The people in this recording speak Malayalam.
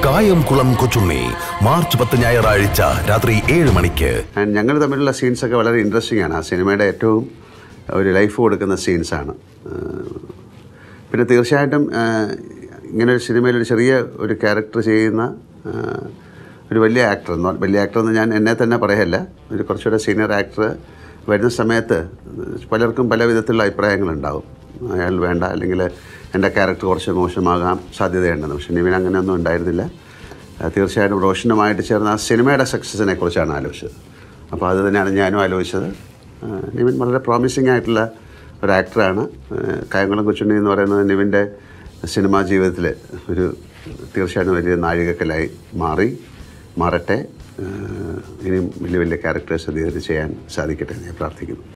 കായംകുളം കൊച്ചുണ്ണി മാർച്ച് പത്ത് ഞായറാഴ്ച രാത്രി ഏഴ് മണിക്ക് ആൻഡ് ഞങ്ങൾ തമ്മിലുള്ള സീൻസൊക്കെ വളരെ ഇൻട്രസ്റ്റിംഗ് ആണ് ആ സിനിമയുടെ ഏറ്റവും ഒരു ലൈഫ് കൊടുക്കുന്ന സീൻസാണ് പിന്നെ തീർച്ചയായിട്ടും ആ, ഇങ്ങനെ ഒരു സിനിമയിൽ ഒരു ചെറിയ ഒരു ക്യാരക്ടർ ചെയ്യുന്ന ആ, ഒരു വലിയ ആക്ടർ എന്ന് പറഞ്ഞ- വലിയ ആക്ടർ എന്ന് ഞാൻ എന്നെ തന്നെ പറയല്ല ഒരു കുറച്ചുകൂടെ സീനിയർ ആക്ടർ വരുന്ന സമയത്ത് പലർക്കും പല വിധത്തിലുള്ള അഭിപ്രായങ്ങളുണ്ടാവും അയാൾ വേണ്ട അല്ലെങ്കിൽ എൻ്റെ ക്യാരക്ടർ കുറച്ച് മോശമാകാൻ സാധ്യതയുണ്ടെന്ന് പക്ഷേ നിവിൻ അങ്ങനെയൊന്നും ഉണ്ടായിരുന്നില്ല ആ, തീർച്ചയായിട്ടും റോഷനുമായിട്ട് ചേർന്ന ആ സിനിമയുടെ സക്സസിനെ കുറിച്ചാണ് ആലോചിച്ചത് അപ്പോൾ അത് തന്നെയാണ് ഞാനും ആലോചിച്ചത് ആ, നിവിൻ വളരെ പ്രോമിസിംഗ് ആയിട്ടുള്ള ഒരു ആക്ടറാണ് ആ, കായംകുളം കൊച്ചുണ്ണി എന്ന് പറയുന്നത് നിവിൻ്റെ സിനിമാ ജീവിതത്തിൽ ഒരു തീർച്ചയായിട്ടും വലിയ നാഴികക്കലായി മാറി മാറട്ടെ ആ, ഇനിയും വലിയ വലിയ ക്യാരക്ടേഴ്സ് അദ്ദേഹത്തിന് ചെയ്യാൻ സാധിക്കട്ടെ എന്ന് ഞാൻ പ്രാർത്ഥിക്കുന്നു